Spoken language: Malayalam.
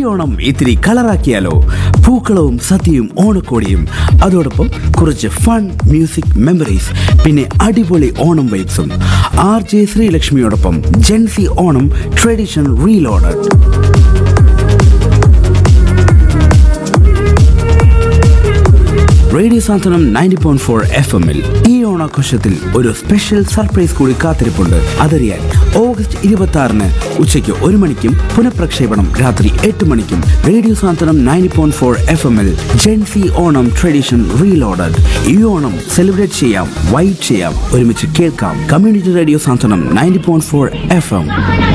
ഓണം ഇത്തിരി കളറാക്കിയാലോ പൂക്കളവും സദ്യയും ഓണക്കോടിയും അതോടൊപ്പം കുറച്ച് ഫൺ മ്യൂസിക് മെമ്മറീസ് പിന്നെ അടിപൊളി ഓണം വൈബ്സും ആർ ജെ ശ്രീലക്ഷ്മിയോടൊപ്പം Gen Z Onam tradition reloaded radio Santhwanam ninety point four F എമ്മിൽ ഈ ഓണാഘോഷത്തിൽ ഒരു സ്പെഷ്യൽ സർപ്രൈസ് കൂടി കാത്തിരിപ്പുണ്ട് അതറിയാൻ ഓഗസ്റ്റ് ഇരുപത്തി ആറിന് ഉച്ചയ്ക്ക് ഒരു മണിക്കും പുനഃപ്രക്ഷേപണം രാത്രി എട്ട് മണിക്കും radio Santhwanam ninety point four F എമ്മിൽ ജെൻസി ഓണം ട്രഡീഷൻ റീലോഡഡ് ഈ ഓണം സെലിബ്രേറ്റ് ചെയ്യാം വൈറ്റ് ചെയ്യാം ഒരുമിച്ച് കേൾക്കാം community radio Santhwanam ninety point four F M